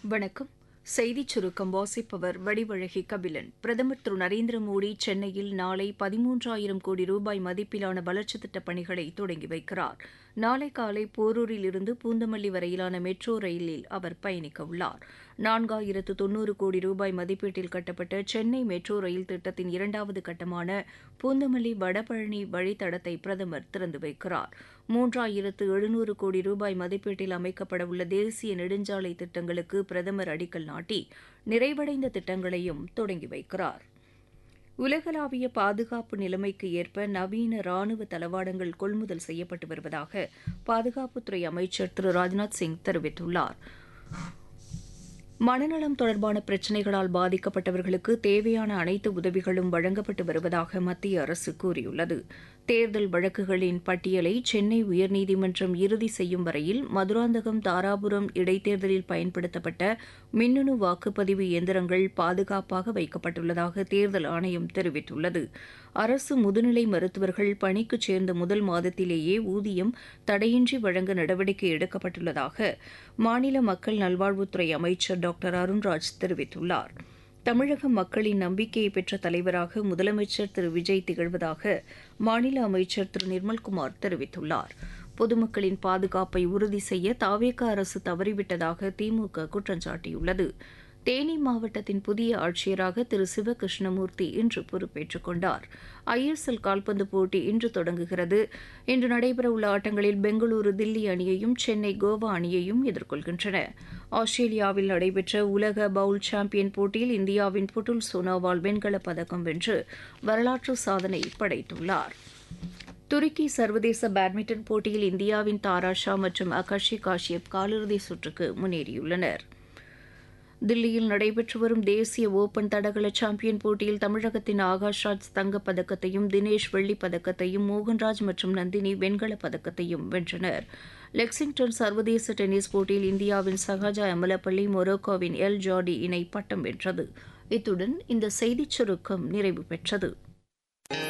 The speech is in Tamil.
வணக்கம் செய்திச் சுருக்கம் வாசிப்பவர் வடிவழகி கபிலன் பிரதமர் திரு நரேந்திர மோடி சென்னையில் நாளை பதிமூன்றாயிரம் கோடி ரூபாய் மதிப்பிலான வளர்ச்சித் திட்டப் பணிகளை தொடங்கி வைக்கிறார் நாளை காலை போரூரில் இருந்து பூந்தமல்லி வரையிலான மெட்ரோ ரயிலில் அவர் பயணிக்க உள்ளார் நான்காயிரத்து தொன்னூறு கோடி ரூபாய் மதிப்பீட்டில் கட்டப்பட்ட சென்னை மெட்ரோ ரயில் திட்டத்தின் இரண்டாவது கட்டமான பூந்தமல்லி வடபழனி வழித்தடத்தை பிரதமர் திறந்து வைக்கிறார் மூன்றாயிரத்து எழுநூறு கோடி ரூபாய் மதிப்பீட்டில் அமைக்கப்படவுள்ள தேசிய நெடுஞ்சாலை திட்டங்களுக்கு பிரதமர் அடிக்கல் நாட்டி நிறைவடைந்த திட்டங்களையும் தொடங்கி வைக்கிறார் உலகளாவிய பாதுகாப்பு நிலைமைக்கு ஏற்ப நவீன ராணுவ தளவாடங்கள் கொள்முதல் செய்யப்பட்டு வருவதாக பாதுகாப்புத்துறை அமைச்சர் திரு ராஜ்நாத் சிங் தெரிவித்துள்ளார் மனநலம் தொடர்பான பிரச்சினைகளால் பாதிக்கப்பட்டவர்களுக்கு தேவையான அனைத்து உதவிகளும் வழங்கப்பட்டு வருவதாக மத்திய அரசு கூறியுள்ளது தேர்தல் வழக்குகளின் பட்டியலை சென்னை உயர்நீதிமன்றம் இறுதி செய்யும் வரையில் மதுராந்தகம் தாராபுரம் இடைத்தேர்தலில் பயன்படுத்தப்பட்ட மின்னணு வாக்குப்பதிவு இயந்திரங்கள் பாதுகாப்பாக வைக்கப்பட்டுள்ளதாக தேர்தல் ஆணையம் தெரிவித்துள்ளது அரசு முதுநிலை மருத்துவர்கள் பணிக்கு சேர்ந்த முதல் மாதத்திலேயே ஊதியம் தடையின்றி வழங்க நடவடிக்கை எடுக்கப்பட்டுள்ளதாக மாநில மக்கள் நல்வாழ்வுத்துறை அமைச்சர் டாக்டர் அருண்ராஜ் தெரிவித்துள்ளார் தமிழக மக்களின் நம்பிக்கையை பெற்ற தலைவராக முதலமைச்சர் திரு விஜய் திகழ்வதாக மாநில அமைச்சர் திரு நிர்மல்குமார் தெரிவித்துள்ளார் பொதுமக்களின் பாதுகாப்பை உறுதி செய்ய தாவேக அரசு தவறிவிட்டதாக திமுக குற்றம் சாட்டியுள்ளது தேனி மாவட்டத்தின் புதிய ஆட்சியராக திரு சிவகிருஷ்ணமூர்த்தி இன்று பொறுப்பேற்றுக் கொண்டார் ஐஎஸ்எல் கால்பந்து போட்டி இன்று தொடங்குகிறது இன்று நடைபெறவுள்ள ஆட்டங்களில் பெங்களூரு தில்லி அணியையும் சென்னை கோவா அணியையும் எதிர்கொள்கின்றன ஆஸ்திரேலியாவில் நடைபெற்ற உலக பவுல் சாம்பியன் போட்டியில் இந்தியாவின் புட்டுல் சோனோவால் வெண்கலப் பதக்கம் வென்று வரலாற்று சாதனை படைத்துள்ளார் துருக்கி சர்வதேச பேட்மிண்டன் போட்டியில் இந்தியாவின் தாராஷா மற்றும் அகாஷி காஷ்யப் காலிறுதி சுற்றுக்கு முன்னேறியுள்ளனா் தில்லியில் நடைபெற்று வரும் தேசிய ஓபன் தடகள சாம்பியன் போட்டியில் தமிழகத்தின் ஆகாஷ்ராஜ் தங்கப் பதக்கத்தையும் தினேஷ் வெள்ளிப் பதக்கத்தையும் மோகன்ராஜ் மற்றும் நந்தினி வெண்கலப் பதக்கத்தையும் வென்றனர் லெக்சிங்டன் சர்வதேச டென்னிஸ் போட்டியில் இந்தியாவின் சஹாஜா அமலப்பள்ளி மொரோக்கோவின் எல் ஜாடி இணை பட்டம் வென்றது இத்துடன் இந்த செய்திச் சுருக்கம் நிறைவு பெற்றது